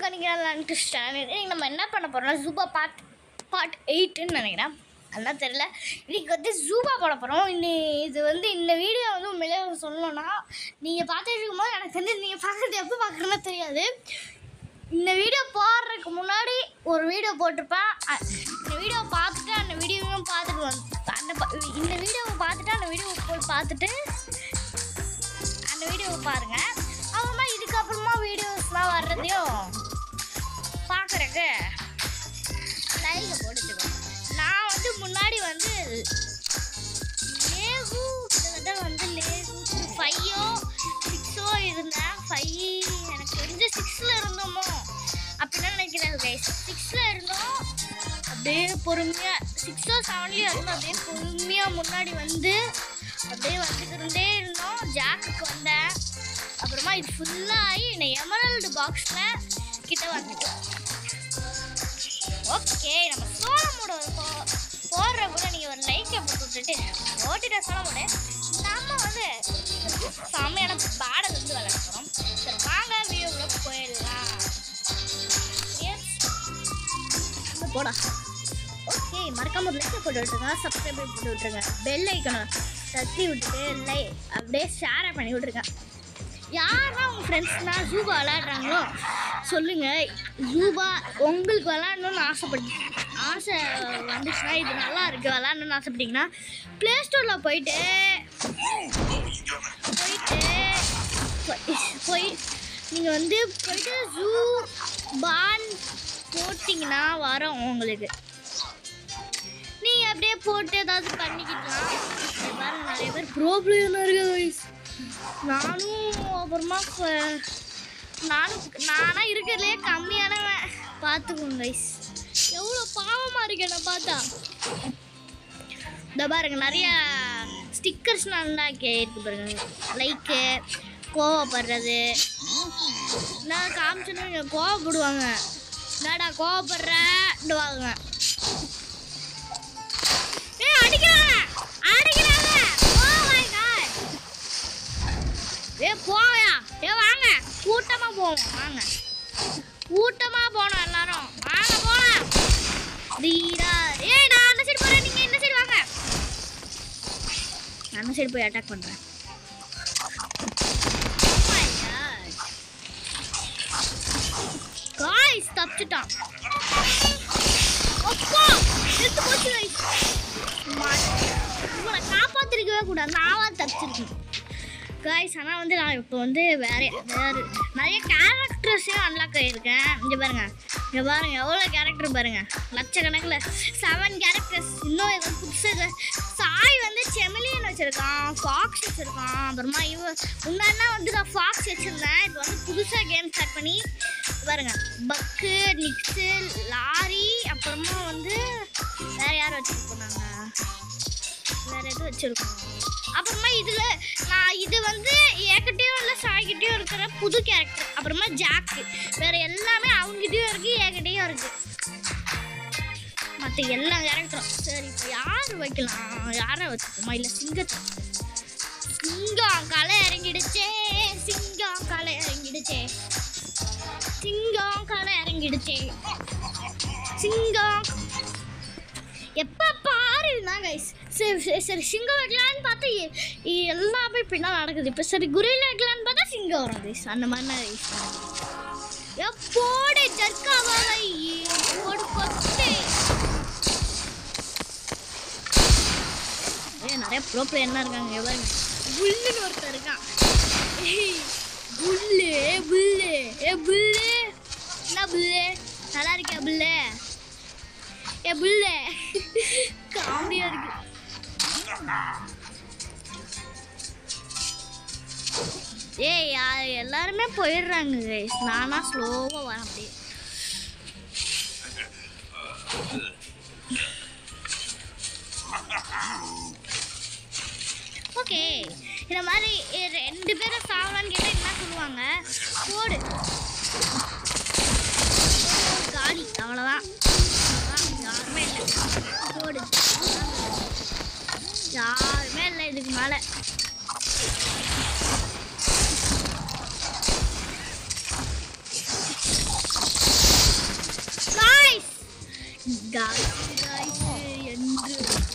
கணிக்கிறான் கிறிஸ்டான் இன்னைக்கு நம்ம என்ன பண்ண போறோம்னா ஜூபா பார்ட் பார்ட் எயிட்டுன்னு நினைக்கிறேன் அதெல்லாம் தெரில இன்னைக்கு வந்து ஜூபா போட போகிறோம் இன்னி இது வந்து இந்த வீடியோ வந்து உண்மையிலே சொல்லணும்னா நீங்கள் பார்த்துட்டு இருக்கும்போது எனக்கு வந்து நீங்கள் பார்க்குறது எப்போ பார்க்குறதுன்னு தெரியாது இந்த வீடியோ போடுறதுக்கு முன்னாடி ஒரு வீடியோ போட்டிருப்பேன் அ- இந்த வீடியோ பார்த்துட்டு அந்த வீடியோவையும் பார்த்துட்டு வந்து அந்த ப- இந்த வீடியோவை பார்த்துட்டு அந்த வீடியோவை போய் பார்த்துட்டு அந்த வீடியோவை பாருங்க அப்புறமா இதுக்கப்புறமா வீடியோஸ்லாம் வர்றதையும் பார்க்குறக்கு லைக் போட்டுக்கோ நான் வந்து முன்னாடி வந்து லேகு கிட்டத்தட்ட வந்து லேகு ஃபைவோ சிக்ஸோ இருந்தேன் ஃபைவ் எனக்கு தெரிஞ்சு சிக்ஸில் இருந்தோமோ அப்படிதான் நினைக்கிறேன் கைஸ் சிக்ஸில் இருந்தோம் அப்படியே பொறுமையாக சிக்ஸோ செவன்லேயும் இருந்தோம் அப்படியே பொறுமையாக முன்னாடி வந்து அப்படியே வந்துக்கிட்டே இருந்தோம் ஜாக்குக்கு வந்தேன் அப்புறமா இது ஃபுல்லாகி இந்த எமரல்டு பாக்ஸில் கிட்ட வந்துட்டோம் ஓகே நம்ம சோளமோட போடுற கூட நீங்கள் ஒரு லைக்கை போட்டு விட்டுட்டு ஓட்டிட்ட சோளமோட நம்ம வந்து செம்மையான பாடல் வந்து விளையாட போகிறோம் சரி வாங்க வீடியோக்குள்ள போயிடலாம் Yes. வந்து போடா ஓகே மறக்காம ஒரு லைக்கை போட்டு விட்டுருங்க சப்ஸ்கிரைப் போட்டு விட்டுருங்க பெல் ஐக்கனை தட்டி விட்டுட்டு லை அப்படியே ஷேரை பண்ணி விட்டுருங்க யாரெல்லாம் உங்கள் ஃப்ரெண்ட்ஸ்லாம் ஜூபா விளையாடுறாங்களோ சொல்லுங்கள் ஜூபா உங்களுக்கு விளாடணும்னு ஆசைப்பட்டு ஆசை வந்துச்சுன்னா இது நல்லா இருக்குது விளாடணும்னு ஆசைப்பட்டீங்கன்னா ப்ளே ஸ்டோரில் போயிட்டு போயிட்டு போய்- போய் நீங்கள் வந்து போயிட்டு ஜூ பான் போட்டிங்கன்னா வரும் உங்களுக்கு நீங்கள் அப்படியே போட்டு ஏதாவது பண்ணிக்கிட்டலாம் இங்க பாருங்க நிறைய பேர் ப்ரோ பிளேயர்லாம் இருக்குது guys. நானும் அப்புறமா ஃப- நானும் நானா இருக்கிறதுலே கம்மியானவன் பார்த்துக்கோங்க கைஸ் எவ்வளோ பாவமாக இருக்கு என்ன பார்த்தா இந்த பாருங்க நிறைய ஸ்டிக்கர்ஸ்லாம் இருக்கு பாருங்க லைக்கு கோவப்படுறது நான் காமிச்சோன்னு இங்க கோவப்படுவாங்க என்னடா கோவப்படுறேன்டுவாங்க ஏய் அடிக்கிறாங்க அடிக்கிறாங்க ஓ மை காட் ஏ போயா ஏ வாங்க கூட்டமா போவோம் வாங்க கூட்டமா போனோம் எல்லாரும் வாங்க போலாம் தீரா ஏய் நான் அந்த சைடு போறேன் நீங்க இந்த சைடு வாங்க நான் அந்த சைடு போய் அட்டாக் பண்றேன் காய்ஸ் தப்பிச்சிட்டான் அப்பா செத்து போச்சு guys. இவனை காப்பாத்திருக்கவே கூடாது நான் தப்பிச்சிருக்கேன் காய்ஸ் ஆனால் வந்து நான் இப்போ வந்து வேற வேறு நிறைய கேரக்டர்ஸையும் அன்லாக் ஆகியிருக்கேன் இங்கே பாருங்க இங்கே பாருங்க எவ்வளோ கேரக்டர் பாருங்க லட்சக்கணக்கில் செவன் கேரக்டர்ஸ் இன்னும் இது புதுசு சாய் வந்து செமிலியன் வச்சுருக்கான் ஃபாக்ஸ் வச்சுருக்கான் அப்புறமா இவ முன்னாடினா வந்து நான் ஃபாக்ஸ் வச்சுருந்தேன் இப்போ வந்து புதுசாக கேம் ஸ்டார்ட் பண்ணி பாருங்க பக்கு நிக்ஸு லாரி அப்புறமா வந்து வேற யார் வச்சுருக்கோம் நாங்கள் வேற எதுவும் வச்சிருக்கோம் அப்புறமா இதுல நான் இது வந்து என்கிட்டயும் இல்லை சாய்கிட்டயும் இருக்கிற புது கேரக்டர் அப்புறமா ஜாக்கு வேற எல்லாமே அவங்ககிட்டயும் இருக்கு என்கிட்டயும் இருக்கு மற்ற எல்லா கேரக்டரும் சரி இப்போ யார் வைக்கலாம் யாரை வச்சுக்கோமா இல்லை சிங்கத்தை சிங்கம் களை இறங்கிடுச்சே சிங்கம் களை இறங்கிடுச்சே சிங்கம் களை இறங்கிடுச்சே சிங்கம் எப்போ பாரு தான் கைஸ் சரி சரி சரி சிங்கம் வைக்கலான்னு பார்த்தா எ- எ- எல்லாமே பின்னா நடக்குது இப்போ சரி குரியில் வைக்கலான்னு பார்த்தா சிங்கம் வரும் கைஸ் அந்த மாதிரி தான் கைஸ் எப்போடு ஜர்க்காவா போடு கொத்து ஏ நிறைய ப்ரோ பிளேயர்லாம் இருக்காங்க இங்க பாருங்க புல்லுன்னு ஒருத்தர் இருக்கான் ஏய், புல்லு புல்லு ஏ புல்லு என்ன புல்லு நல்லா இருக்கியா புல்லு ஏ புல்ல காமெடியா இருக்கு ஏய் யா- எல்லாருமே போயிடுறாங்க கைஸ் நானா ஸ்லோவாக வரேன் அப்படியே ஓகே இந்த மாதிரி இ- ரெண்டு பேரும் சாவலான்னு கேட்டால் என்ன சொல்லுவாங்க போடு காடி அவ்வளோதான் அவ்வளவுதான். யாருமே இல்லை போடு யாருமே இல்லை இதுக்கு மேலே காய்ஸ் காய்ஸ் என்று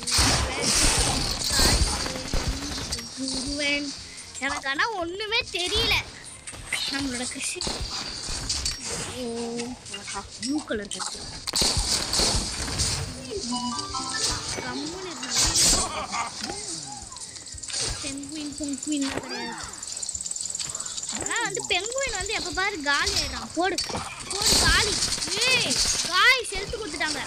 கூறுவேன் எனக்கு ஆனால் ஒன்றுமே தெரியல நம்மளோட கிருஷி ஓ ப்ளூ கலர் கட்டு கம்முன்னு பெங்குயின் பொங்குயின் கிடையாது ஆனால் வந்து பெங்குயின் வந்து எப்போ பாரு காலி ஆயிடுறான் போடு போடு காலி ஏய் காய் செலுத்து கொடுத்துட்டாங்க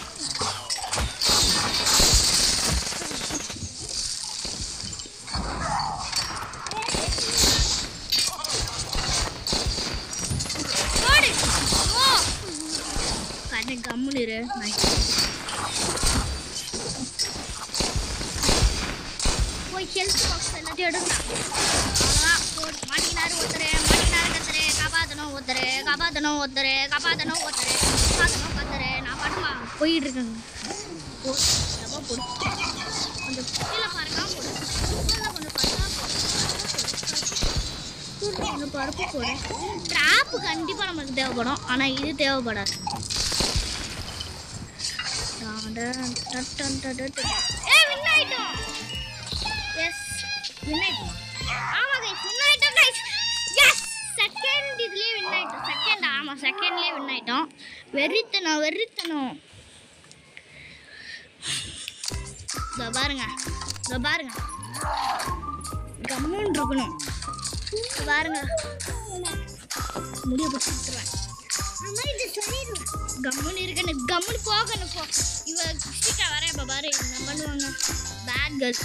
போடு ஓ கண்ணு கம்முன்னு இரு நான் போய் ஹெல்த் பாக்ஸ் எல்லாத்தையும் எடுத்து அவ்வளோதான் போடு மாட்டிக்கினாரு ஒருத்தர் மாட்டிக்கினாரு கத்துரு காப்பாற்றணும் ஒருத்தர் காப்பாற்றணும் ஒருத்தர் காப்பாற்றணும் ஒருத்தர் காப்பாற்றணும் கத்துரு நான் பாட்டுமா போயிட்டு இருக்கேங்க போ டப்பா போடு கொஞ்சம் கீழே பாருங்க போடு உள்ள கொஞ்சம் பருப்பா போடு சூப்பர் கொஞ்சம் பருப்பு போடு ட்ராப்பு கண்டிப்பாக நமக்கு தேவைப்படும் ஆனால் இது தேவைப்படாது ஏ வின் ஆயிட்டோம் எஸ் வின் ஆயிட்டோம் ஆமா கைஸ் வின் ஆயிட்டோம் கைஸ் எஸ் செகண்ட் இதுலயே வின் ஆயிட்டோம் செகண்ட் ஆமா செகண்ட்லயே வின் ஆயிட்டோம் வெறித்தனம் வெறித்தனம் இதோ பாருங்க இதோ பாருங்க கம்முன்னு இருக்கணும் இதோ பாருங்க முடிய பிடிச்சி விட்டுருவேன் கம்முன்னு இருக்கணும் கம்முன்னு போகணும் போ இவ கிருஷ்டிகா வர இப்போ பாரு என்ன பண்ணுவாங்க பேட் கேர்ள்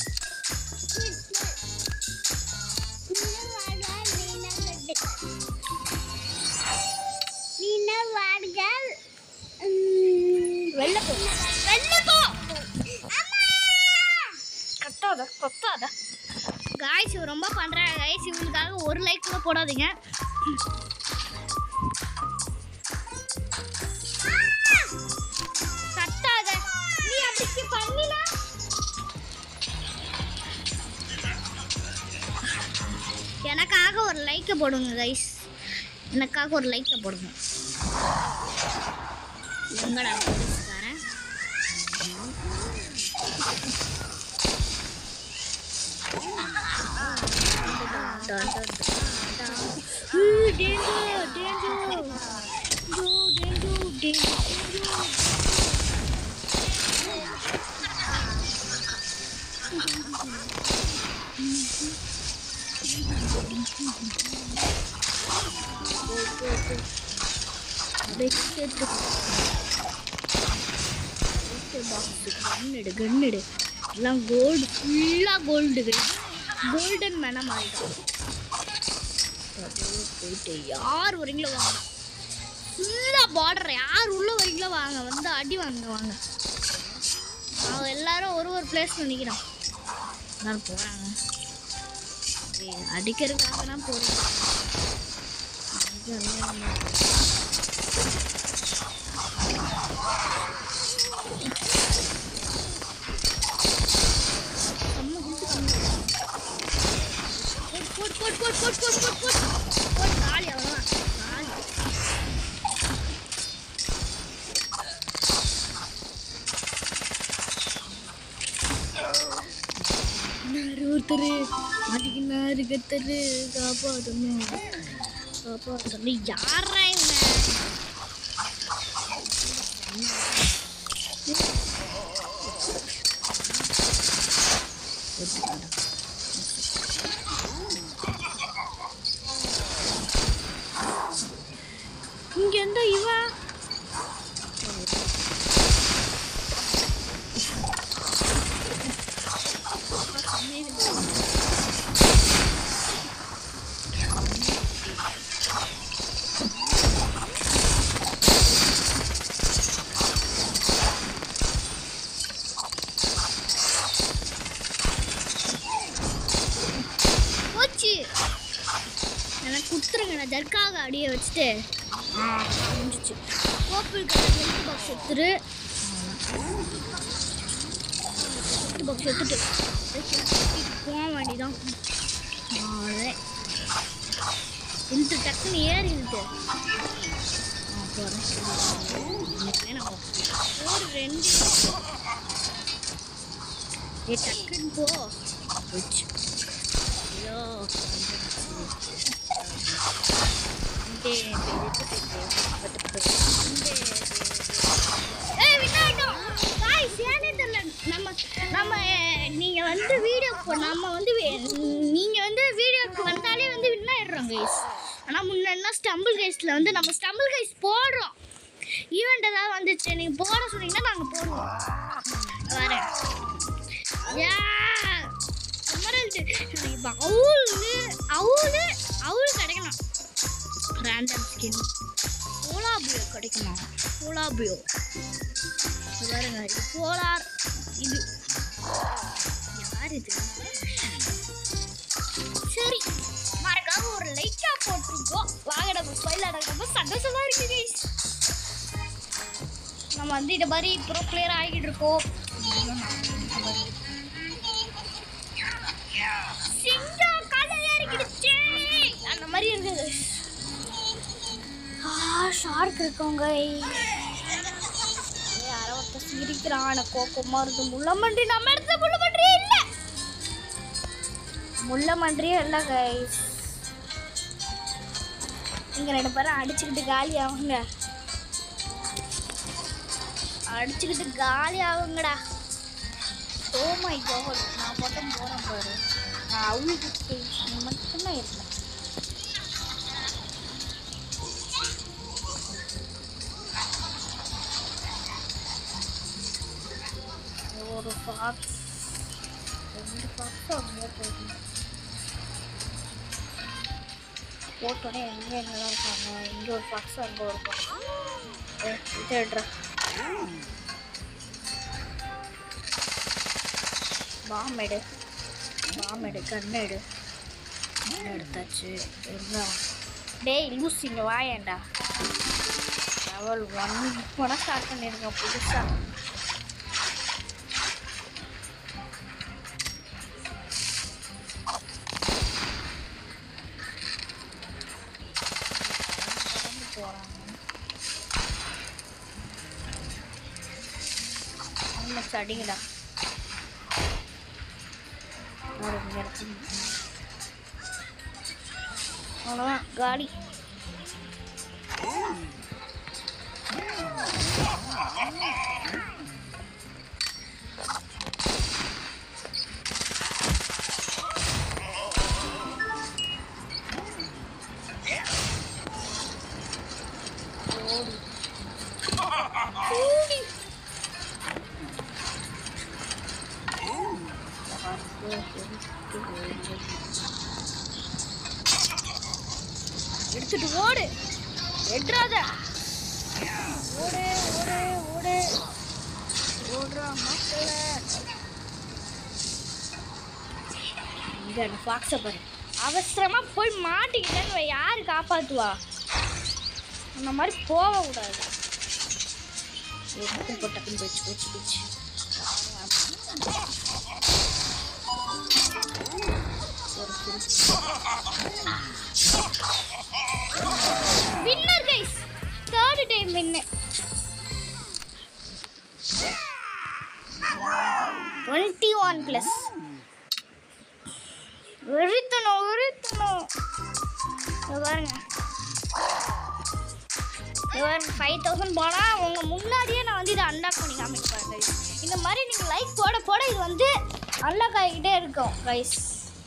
வெளில போ வெளில போ கத்தாத கத்தாத காய்ஸ் ரொம்ப பண்றாங்க காய்ஸ் இவங்களுக்காக ஒரு லைக் கூட போடாதீங்க கத்தாத நீ அப்படி பண்ணினா எனக்காக ஒரு லைக்கை போடுங்க கைஸ் எனக்காக ஒரு லைக்கை போடுங்க எங்கடா போலீஸ்காரன் Danger, danger. Go, danger, danger. Biscuit box கண்ணெடு கண்ணெடு எல்லாம் கோல்டு ஃபுல்லாக கோல்டு கோல்டன் மேனாக மாறிட்டோம் அப்படியே போயிட்டு யார் வரீங்களோ வாங்க ஃபுல்லாக பார்டர் யார் உள்ள வரீங்களோ வாங்க வந்து அடி வாங்க வாங்க அவங்க எல்லாரும் ஒரு ஒரு பிளேஸ் நினைக்கிறோம் எல்லாரும் போகிறாங்க அடிக்கிறதுக்காக தான் போகிறோம் boat boat boat boat boat boat boat boat காலி அவ்வளோதான் காலி ஒருத்தர் மாட்டிக்கினாரு கத்தரு காப்பாற்றணும் காப்பாற்றணும் யாரா இவங்க இங்க எந்த இவன் போச்சு எனக்கு கொடுத்துருங்க நான் ஜர்க்காக அடியே வச்சுட்டு ஆ முடிஞ்சிச்சு கோப்பிள் கலர் ஹெல்த் பாக்ஸ் எடுத்துரு ஹெல்த் பாக்ஸ் எடுத்துட்டு போக வேண்டியதான் அவ்வளோதான் ஹெல்த் டக்குன்னு ஏறிடுது இன்னைக்கு நம்ம ஒரு ரெண்டு ஏ டக்குன்னு போ போச்சு ஐயோ இந்த ஏய் விட்டாயிட்டோம் காய்ஸ் ஏனே தெரியல நம்ம நம்ம நீங்க வந்து வீடியோ நம்ம வந்து வி- நீங்க வந்து வீடியோக்கு வந்தாலே வந்து வின் ஆயிடுறோம் கைஸ் ஆனா முன்னா ஸ்டம்பிள் கைஸ்ல வந்து நம்ம ஸ்டம்பிள் கைஸ் போடுறோம் ஈவெண்ட் ஏதாவது வந்துச்சு நீங்க போட சொன்னீங்கன்னா நாங்க போடுவோம் வரேன் யா எமரல்டு இப்போ அவுல் அவுல் அவுல் கிடைக்கணும் ரேண்டம் ஸ்கின் போலாபியோ கிடைக்குமா போலாபியோ இது பாருங்க இது போலார் இது யார் இது சரி மறக்காம ஒரு லைக்கா போட்டுருக்கோ வாங்க நம்ம ஸ்மைல் அடங்க சந்தோஷமா இருக்கு guys. நம்ம வந்து இந்த மாதிரி ப்ரோ பிளேயர் ஆகிட்டு இருக்கோம் சிங்கம் கடல்ல இருக்கிடுச்சு அந்த மாதிரி இருக்குது ஆ ஷார்க் இருக்கோங்க யாரோ ஒருத்தர் சிரிக்கிறான் கோக்கமா இருக்கு முள்ளமன்றி நம்ம இடத்துல முள்ளமன்றியே இல்ல முள்ளமன்றியே இல்ல கைஸ் இங்க ரெண்டு பேரும் அடிச்சுக்கிட்டு காலி ஆகுங்க அடிச்சுக்கிட்டு காலி ஆகுங்கடா ஓ மை காட் நான் மட்டும் போறேன் பாரு நான் அவளுக்கு மட்டும்தான் இருக்கேன் ஒரு பாக்ஸ் ரெண்டு பாக்ஸ் அங்கே போயிடணும் போட்டோன்னே எங்கே என்னதான் இருக்காங்க இங்கே ஒரு பாக்ஸ் அங்கே ஒரு பாக்ஸ் தேடுறேன் பாம் எடு பாம் எடு கண் எடு கண் எடுத்தாச்சு இருந்தா டேய் லூஸ் இங்கே வாயேண்டா லெவல் ஒன் இப்போ ஸ்டார்ட் பண்ணியிருக்கேன் புதுசாக கடந்து போகிறாங்க ஆமாம் அடிங்கடா ஒரு இடத்துல அவ்வளோதான் காலி ஓடி ஓடி எடுத்துட்டு ஓடு எட்ராத ஓடு ஓடு ஓடு ஓடுறா மக்கள இங்க அந்த ஃபாக்ஸை பாரு அவசரமா போய் மாட்டிக்கிட்டேன்னு வை, யாரு காப்பாத்துவா அந்த மாதிரி போகக்கூடாது ஒரு போட்டக்குன்னு போச்சு போச்சு போச்சு winner guys third time winner twenty one plus வெறித்தணும் வெறித்தணும் இங்க பாருங்க இங்க பாருங்க ஃபைவ் தௌசண்ட் போனால் உங்கள் முன்னாடியே நான் வந்து இதை அன்லாக் பண்ணி காமிப்பேன் guys. இந்த மாதிரி நீங்கள் லைக் போட போட இது வந்து அன்லாக் ஆகிக்கிட்டே இருக்கும் கைஸ்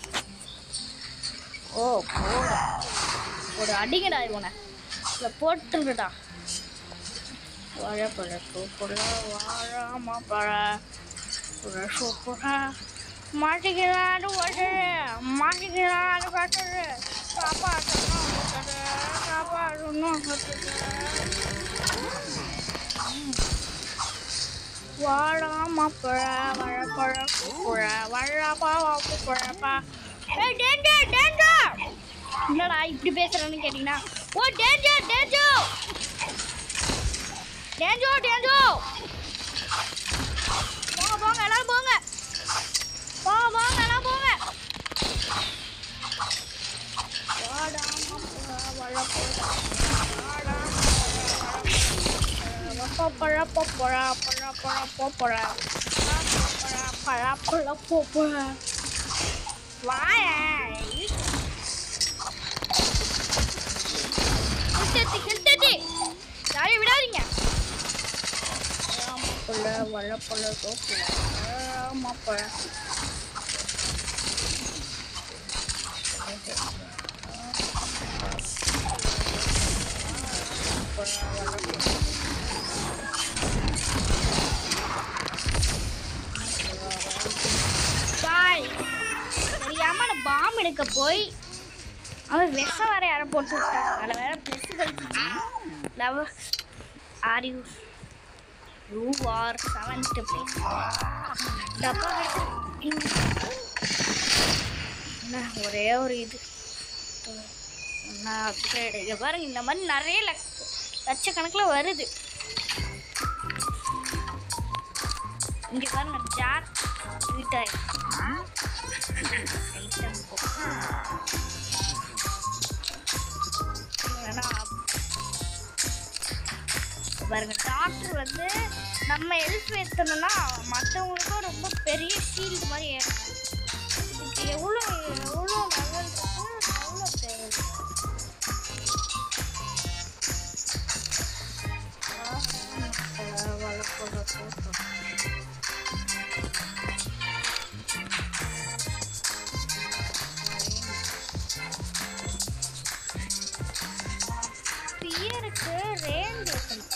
ஓ போட ஒரு அடிங்கடா இவனை இல்லை போட்டுருடா வாழைப்பழ சூப்புல வாழாம பழ ஒரு சூப்புல மாட்டிக்கிறாரு ஒரு மாட்டிக்கிறாரு கட்டுரு காப்பாற்றணும் கட்டுரு காப்பாற்றணும் கட்டுரு வாழாம பழ வாழைப்பழ சூப்புல வாழாப்பா வாழைப்பழப்பா ஏய் டேஞ்சர் டேஞ்சர் என்னடா இப்படி பேசுறேன்னு கேட்டீங்கன்னா ஓ டேஞ்சர் டேஞ்சர் டேஞ்சோ டேஞ்சோ போங்க போங்க எல்லாரும் போங்க போங்க போங்க எல்லாம் போங்க வாடாம போடா, வாழ போடா, வாடாம போடா, வாழ பழ பழ பழ பழ பழ பழ பழ பழ வாய கிட்டத்தி கிட்டத்தி யாரையும் விடாதீங்க மாப்பிள்ள வளப்பழ தோப்புல மாப்பிள்ள பாய் தெரியாம நான் பாம் எடுக்க போய் அவன் விஷம் வேற யாரை போட்டு விட்டான் அதில் வேற ப்ளஸ் கழிச்சு love are you you are seventh place டப்பா கிடைச்சு என்ன ஒரே ஒரு இது என்ன அப்கிரேடு இங்கே பாருங்க இந்த மாதிரி நிறைய லட்ச லட்சக்கணக்கில் வருது இங்கே பாருங்க ஜாக் வீட்டாய் ஐட்டம் பாருங்க டாக்டர் வந்து நம்ம ஹெல்ப் ஏற்றணும்னா மற்றவங்களுக்கும் ரொம்ப பெரிய ஷீல்டு மாதிரி ஏறணும் இதுக்கு எவ்வளோ எவ்வளோ லெவல் இருக்கு எவ்வளோ தேவை பியருக்கு ரேஞ்ச் இருக்கணும்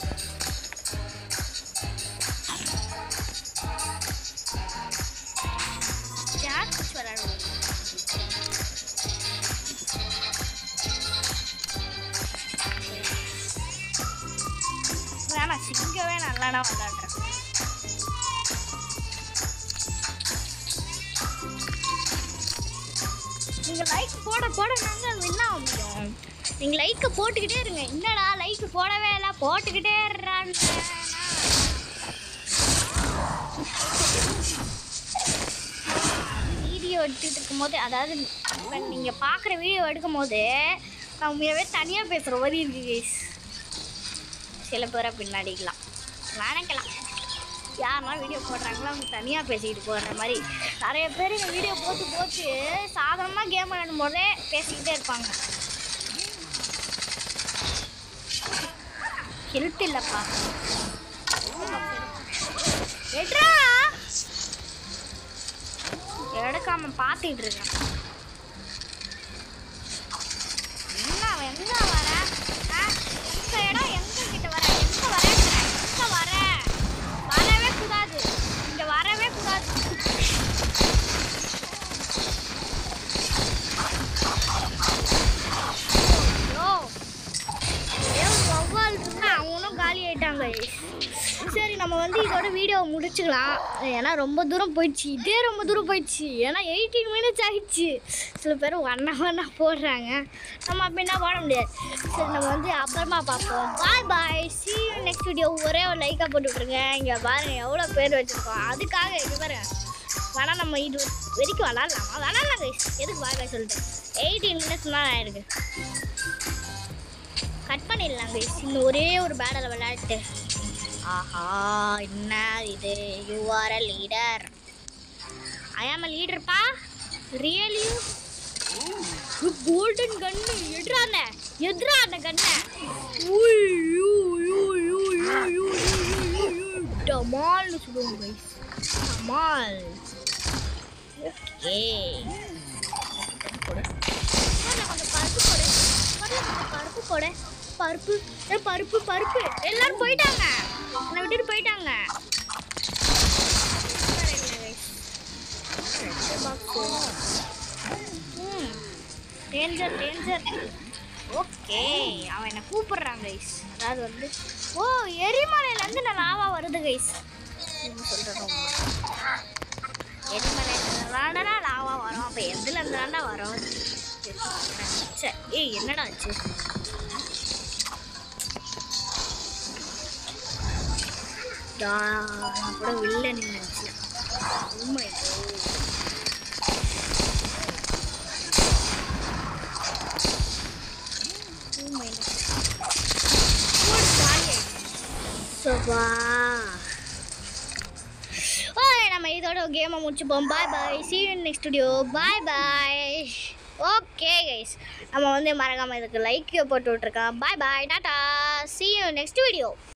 ஜாக் வச்சு விளையாடுவோம் வேணாம் சிங்கவே நல்லாடா விளையாடுறேன் நீங்கள் லைக் போட போட நாங்கள் வின் ஆக முடியும் நீங்கள் லைக்கை போட்டுக்கிட்டே இருங்க என்னடா லைக் போடவே இல்லை போட்டுக்கிட்டே இருறான்னு வீடியோ எடுத்துட்டு இருக்கும்போது அதாவது நீங்கள் பார்க்குற வீடியோ எடுக்கும் போது நான் உண்மையாகவே தனியாக பேசுகிற மாதிரி இருக்கு guys. சில பேரை பின்னாடிக்கலாம் நினைக்கலாம் யாரெல்லாம் வீடியோ போடுறாங்களோ அவங்க தனியாக பேசிக்கிட்டு போடுற மாதிரி நிறைய பேர் இந்த வீடியோ போட்டு போட்டு சாதாரணமாக கேம் விளையாடும் போதே பேசிக்கிட்டே இருப்பாங்க ஹெல்த் இல்லைப்பா எட்ரா எடுக்காம பார்த்துட்டு இருக்கேன் என்ன அவன் எங்க வர ஆ? எங்க இடம் எங்க கிட்ட வர எங்க வரேங்கிற எங்க வர வரவே கூடாது இங்க வரவே கூடாது ஐயோ ஒரே ஒரு வௌவால் இருந்தா அவனும் காலி ஆயிட்டாங்க சரி நம்ம வந்து இதோட வீடியோ முடிச்சுக்கலாம் ஏன்னா ரொம்ப தூரம் போயிடுச்சு இதே ரொம்ப தூரம் போயிடுச்சு ஏன்னா எயிட்டீன் மினிட்ஸ் ஆயிடுச்சு சில பேர் ஒன் ஹவர்னா போடுறாங்க நம்ம அப்படின்னா போட முடியாது சரி நம்ம வந்து அப்புறமா பார்ப்போம் bye bye see next video ஒரே ஒரு லைக்காக போட்டு விட்ருங்க இங்கே பாருங்க எவ்வளோ பேர் வச்சுருக்கோம் அதுக்காக இங்கே பாருங்க வேணா நம்ம இது வரைக்கும் விளாட்லாமா விளாட்லாம் guys. எதுக்கு பாய் பாய் சொல்லிட்டு எயிட்டீன் மினிட்ஸ் தான் ஆயிருக்கு கட் பண்ணிடலாம் guys. இன்னும் ஒரே ஒரு பேடலை விளையாட்டு ஆஹா என்ன இது you are a leader I am a லீடர்ப்பா really golden கன்னு எட்ரான எட்ரா அந்த கண்ணை டமால்னு சொல்லுவோம் கைஸ் டமால் ஓகே பருப்பு கொடு பருப்பு கொடு பருப்பு ஏ, பருப்பு பருப்பு எல்லாரும் போயிட்டாங்க என்னை விட்டுட்டு போயிட்டாங்க டேஞ்சர் டேஞ்சர் ஓகே அவன் என்னை கூப்பிடுறான் கைஸ் அதாவது வந்து ஓ எரிமலையிலேருந்து நான் லாவா வருது கைஸ் என்ன சொல்கிறோம் எரிமலையில லாவா வரும் அப்போ எதுல இருந்தாண்டா வரும் ச்சே, ஏய் என்னடா ஆச்சு டா, நான் கூட வில்ல நின்னுச்சு உண்மை ஸோ வா ஓகே நம்ம இதோட கேமை முடிச்சுப்போம் bye bye see you next studio bye bye okay guys நம்ம வந்து மறக்காமல் இதுக்கு லைக் போட்டு விட்ருக்கோம் பாய் பாய் டாட்டா சி யூ நெக்ஸ்ட் வீடியோ